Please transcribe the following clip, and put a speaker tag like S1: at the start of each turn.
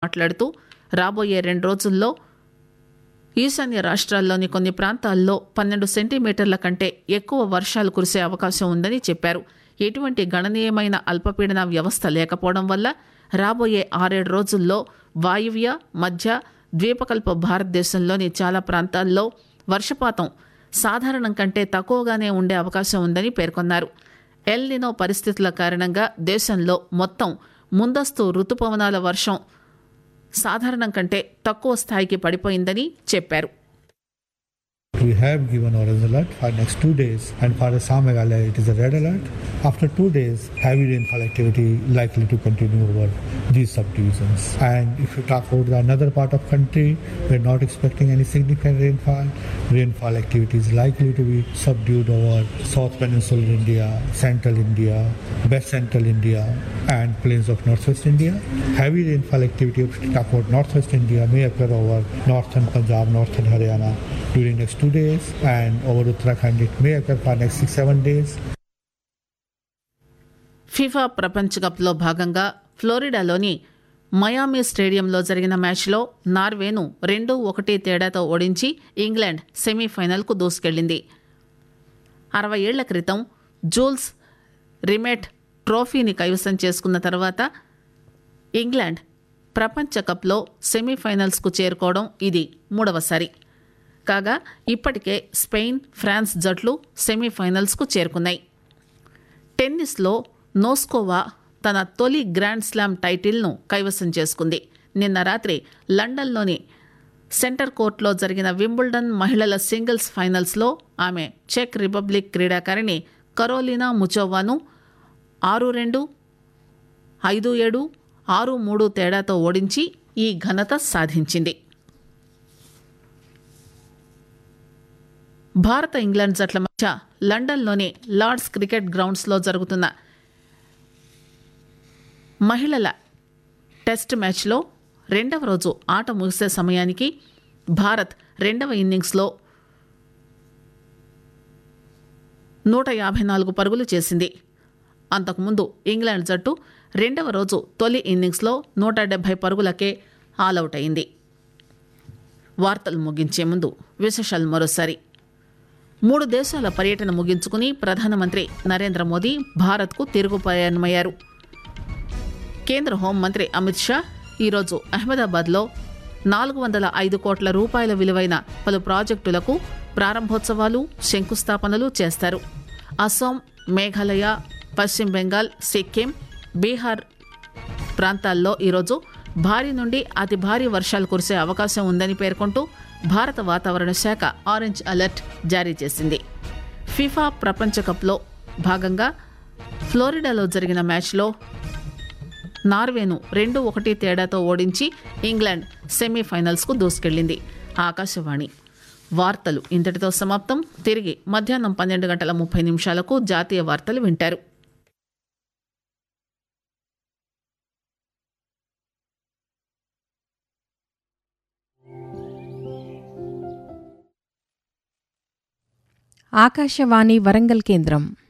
S1: మాట్లాడుతూ రాబోయే రెండు రోజుల్లో ఈశాన్య రాష్ట్రాల్లోని కొన్ని ప్రాంతాల్లో పన్నెండు సెంటీమీటర్ల కంటే ఎక్కువ వర్షాలు కురిసే అవకాశం ఉందని చెప్పారు ఎటువంటి గణనీయమైన అల్పపీడన వ్యవస్థ లేకపోవడం వల్ల రాబోయే ఆరేడు రోజుల్లో వాయువ్య మధ్య ద్వీపకల్ప భారతదేశంలోని చాలా ప్రాంతాల్లో వర్షపాతం సాధారణం కంటే తక్కువగానే ఉండే అవకాశం ఉందని పేర్కొన్నారు ఎల్నినో పరిస్థితుల కారణంగా దేశంలో మొత్తం ముందస్తు రుతుపవనాల వర్షం సాధారణం కంటే తక్కువ స్థాయికి పడిపోయిందని చెప్పారు
S2: We have given orange alert for next two days, and for Assam Meghalaya it is a red alert. After two days, heavy rainfall activity likely to continue over these subdivisions. And if you talk about the another part of country, we're not expecting any significant rainfall. Rainfall activity is likely to be subdued over South Peninsular India, Central India, West Central India, and plains of Northwest India. Heavy rainfall activity, if you talk about Northwest India, may occur over Northern Punjab, Northern Haryana during next two days, and over Uttarakhand it may occur for next six seven days.
S1: FIFA ప్రపంచ కప్లో భాగంగా ఫ్లోరిడాలోని మయామి స్టేడియంలో జరిగిన మ్యాచ్లో నార్వేను రెండు ఒకటి తేడాతో ఓడించి ఇంగ్లాండ్ సెమీఫైనల్కు దూసుకెళ్లింది అరవై ఏళ్ల క్రితం జూల్స్ రిమెట్ ట్రోఫీని కైవసం చేసుకున్న తర్వాత ఇంగ్లాండ్ ప్రపంచ కప్లో సెమీఫైనల్స్కు చేరుకోవడం ఇది మూడవసారి కాగా ఇప్పటికే స్పెయిన్ ఫ్రాన్స్ జట్లు సెమీఫైనల్స్కు చేరుకున్నాయి టెన్నిస్లో నోస్కోవా తన తొలి గ్రాండ్ స్లామ్ టైటిల్ను కైవసం చేసుకుంది నిన్న రాత్రి లండన్లోని సెంటర్ కోర్టులో జరిగిన వింబుల్డన్ మహిళల సింగిల్స్ ఫైనల్స్లో ఆమె చెక్ రిపబ్లిక్ క్రీడాకారిణి కరోలినా ముచోవాను ఆరు రెండు ఐదు ఏడు ఆరు మూడు తేడాతో ఓడించి ఈ ఘనత సాధించింది భారత ఇంగ్లాండ్ జట్ల మధ్య లండన్లోని లార్డ్స్ క్రికెట్ గ్రౌండ్స్లో జరుగుతున్న మహిళల టెస్ట్ మ్యాచ్లో రెండవ రోజు ఆట ముగిసే సమయానికి భారత్ రెండవ ఇన్నింగ్స్లో నూట యాభై నాలుగు పరుగులు చేసింది అంతకుముందు ఇంగ్లాండ్ జట్టు రెండవ రోజు తొలి ఇన్నింగ్స్లో నూట డెబ్బై పరుగులకే ఆలౌట్ అయింది వార్తలు ముగించే ముందు విశేషాలు మరోసారి మూడు దేశాల పర్యటన ముగించుకుని ప్రధానమంత్రి నరేంద్ర మోదీ భారత్కు తిరుగు ప్రయాణమయ్యారు కేంద్ర హోంమంత్రి అమిత్ షా ఈరోజు అహ్మదాబాద్లో నాలుగు వందల ఐదు కోట్ల రూపాయల విలువైన పలు ప్రాజెక్టులకు ప్రారంభోత్సవాలు శంకుస్థాపనలు చేస్తారు అస్సాం మేఘాలయ పశ్చిమ బెంగాల్ సిక్కిం బీహార్ ప్రాంతాల్లో ఈరోజు భారీ నుండి అతి భారీ వర్షాలు కురిసే అవకాశం ఉందని పేర్కొంటూ భారత వాతావరణ శాఖ ఆరెంజ్ అలర్ట్ జారీ చేసింది ఫిఫా ప్రపంచ కప్లో భాగంగా ఫ్లోరిడాలో జరిగిన మ్యాచ్లో నార్వేను రెండు ఒకటి తేడాతో ఓడించి ఇంగ్లాండ్ సెమీఫైనల్స్కు దూసుకెళ్లింది ఆకాశవాణి వార్తలు ఇంతటితో సమాప్తం తిరిగి మధ్యాహ్నం పన్నెండు గంటల ముప్పై నిమిషాలకు జాతీయ వార్తలు వింటారు
S3: ఆకాశవాణి వరంగల్ కేంద్రం